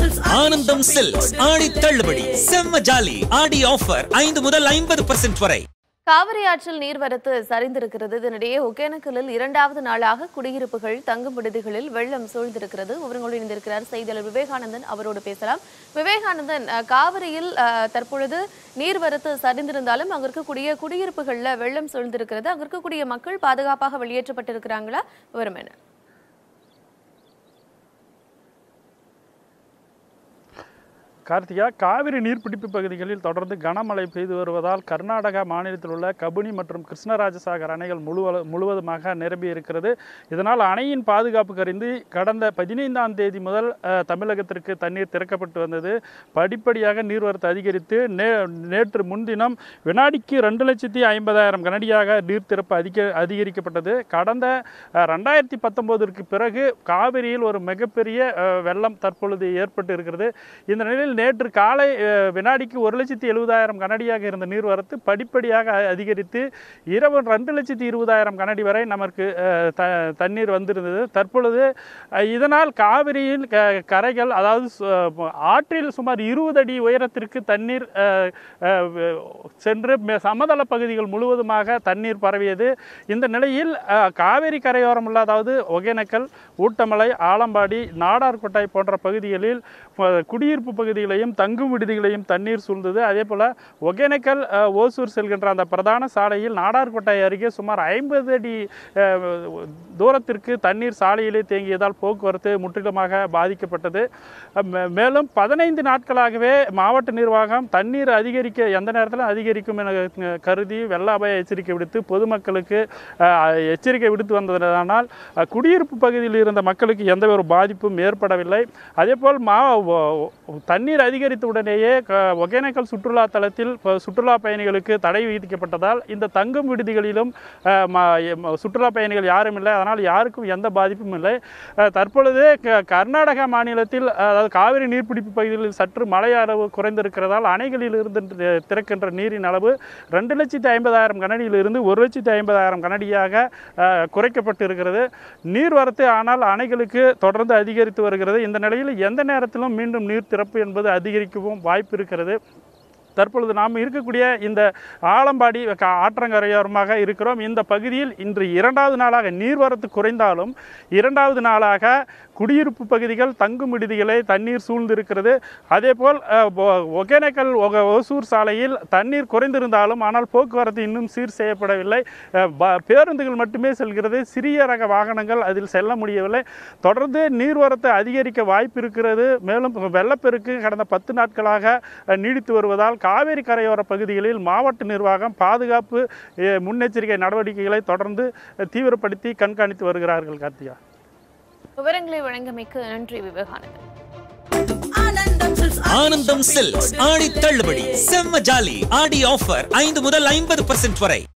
ஆனந்தம் சில்க்ஸ் ஆடி தள்ளுபடி செம்ம ஜாலி ஆடி ஆஃபர் ஐந்து முதல் ஐம்பது பர்சன்ட் வரை காவிரி ஆற்றில் நீர்வரத்து சரிந்திருக்கிறது இதனிடையே ஒகேனக்கலில் இரண்டாவது நாளாக குடியிருப்புகள் தங்கும் விடுதிகளில் வெள்ளம் சூழ்ந்திருக்கிறது விவரங்களோடு இணைந்திருக்கிறார் செய்தியாளர் விவேகானந்தன் அவரோடு பேசலாம் விவேகானந்தன் அஹ், காவிரியில் அஹ், தற்பொழுது நீர்வரத்து சரிந்திருந்தாலும் அங்க இருக்கக்கூடிய குடியிருப்புகள்ல வெள்ளம் சூழ்ந்திருக்கிறது அங்க இருக்கக்கூடிய மக்கள் பாதுகாப்பாக வெளியேற்றப்பட்டிருக்கிறாங்களா விவரம் என்ன கார்த்திகா காவிரி நீர்பிடிப்பு பகுதிகளில் தொடர்ந்து கனமழை பெய்து வருவதால் கர்நாடகா மாநிலத்தில் உள்ள கபினி மற்றும் கிருஷ்ணராஜசாகர் அணைகள் முழுவ முழுவதுமாக நிரம்பி இருக்கிறது இதனால் அணையின் பாதுகாப்பு கருதி கடந்த பதினைந்தாம் தேதி முதல் அஹ், தமிழகத்திற்கு தண்ணீர் திறக்கப்பட்டு வந்தது படிப்படியாக நீர்வரத்து அதிகரித்து நே நேற்று முன்தினம் வினாடிக்கு ரெண்டு லட்சத்தி ஐம்பதாயிரம் கனடியாக நீர் திறப்பு அதிக அதிகரிக்கப்பட்டது கடந்த அஹ், ரெண்டாயிரத்தி பத்தொம்போதற்கு பிறகு காவிரியில் ஒரு மிகப்பெரிய அஹ், வெள்ளம் தற்பொழுது ஏற்பட்டு இருக்கிறது இந்த நிலையில் நேற்று காலை அஹ், வினாடிக்கு ஒரு லட்சத்தி எழுபதாயிரம் கனடியாக இருந்த நீர்வரத்து படிப்படியாக அ- அதிகரித்து இரவு ரெண்டு லட்சத்தி இருபதாயிரம் கனடி வரை நமக்கு அஹ், த தண்ணீர் வந்திருந்தது தற்பொழுது அஹ், இதனால் காவிரியில் க கரைகள் அதாவது சு- ஆற்றில் சுமார் இருபது அடி உயரத்திற்கு தண்ணீர் அஹ், அஹ், சென்று மே- சமதள பகுதிகள் முழுவதுமாக தண்ணீர் பரவியது இந்த நிலையில் அஹ், காவிரி கரையோரம் உள்ள அதாவது ஒகேனக்கல் ஊட்டமலை ஆலம்பாடி நாடார்கோட்டை போன்ற பகுதிகளில் அஹ், குடியிருப்பு பகுதிகளையும் தங்கும் விடுதிகளையும் தண்ணீர் சூழ்ந்தது அதே போல் ஒகேனக்கல் அஹ், ஓசூர் செல்கின்ற அந்த பிரதான சாலையில் நாடார்கோட்டை அருகே சுமார் ஐம்பது அடி அஹ், தூரத்திற்கு தண்ணீர் சாலையிலே தேங்கியதால் போக்குவரத்து முற்றிலுமாக பாதிக்கப்பட்டது அஹ், மே- மேலும் பதினைந்து நாட்களாகவே மாவட்ட நிர்வாகம் தண்ணீர் அதிகரிக்க எந்த நேரத்திலும் அதிகரிக்கும் என அஹ், கருதி வெள்ள அபாய எச்சரிக்கை விடுத்து பொதுமக்களுக்கு அஹ், எச்சரிக்கை விடுத்து வந்ததனால் அஹ், குடியிருப்பு பகுதியில் இருந்த மக்களுக்கு எந்த ஒரு பாதிப்பும் ஏற்படவில்லை அதேபோல் மா ஒ- ஒ- தண்ணீர் அதிகரித்த உடனேயே க- ஒகேனக்கல் சுற்றுலா தலத்தில் ப- சுற்றுலா பயணிகளுக்கு தடை விதிக்கப்பட்டதால் இந்த தங்கும் விடுதிகளிலும் அஹ், ம- எ- சுற்றுலா பயணிகள் யாரும் இல்லை அதனால் யாருக்கும் எந்த பாதிப்பும் இல்லை அஹ், தற்பொழுது க- கர்நாடகா மாநிலத்தில் அதாவது காவிரி நீர்பிடிப்பு பகுதிகளில் சற்று மழை அளவு குறைந்திருக்கிறதால் அணைகளில் இருந்து தி- திறக்கின்ற நீரின் அளவு ரெண்டு லட்சத்தி ஐம்பதாயிரம் கனடியிலிருந்து ஒரு லட்சத்தி ஐம்பதாயிரம் கனடியாக அஹ், குறைக்கப்பட்டு இருக்கிறது நீர்வரத்து ஆனால் அணைகளுக்கு தொடர்ந்து அதிகரித்து வருகிறது இந்த நிலையில் எந்த நேரத்திலும் மீண்டும் நீர் திறப்பு என்பது அதிகரிக்கவும் வாய்ப்பு இருக்கிறது தற்பொழுது நாம் இருக்கக்கூடிய இந்த ஆலம்பாடி க- ஆற்றங்கரையோரமாக இருக்கிறோம் இந்த பகுதியில் இன்று இரண்டாவது நாளாக நீர்வரத்து குறைந்தாலும் இரண்டாவது நாளாக குடியிருப்பு பகுதிகள் தங்கும் விடுதிகளை தண்ணீர் சூழ்ந்திருக்கிறது அதேபோல் அஹ், ஒ- ஒகேனக்கல் ஒக- ஒசூர் சாலையில் தண்ணீர் குறைந்திருந்தாலும் ஆனால் போக்குவரத்து இன்னும் சீர் செய்யப்படவில்லை அஹ், ப- பேருந்துகள் மட்டுமே செல்கிறது சிறிய ரக வாகனங்கள் அதில் செல்ல முடியவில்லை தொடர்ந்து நீர்வரத்து அதிகரிக்க வாய்ப்பு இருக்கிறது மேலும் வெள்ளப்பெருக்கு கடந்த பத்து நாட்களாக அஹ், நீடித்து வருவதால் காவேரி கரையோர பகுதிகளில் மாவட்ட நிர்வாகம் பாதுகாப்பு அஹ், முன்னெச்சரிக்கை நடவடிக்கைகளை தொடர்ந்து அஹ், தீவிரப்படுத்தி கண்காணித்து வருகிறார்கள் கார்த்திகா விவரங்களை வழங்கியமைக்கு நன்றி விவேகானந்தன் ஆனந்தம் சில்க்ஸ் ஆடி தள்ளுபடி செம்ம ஜாலி ஆடி ஆஃபர் ஐந்து முதல் ஐம்பது பர்சன்ட் வரை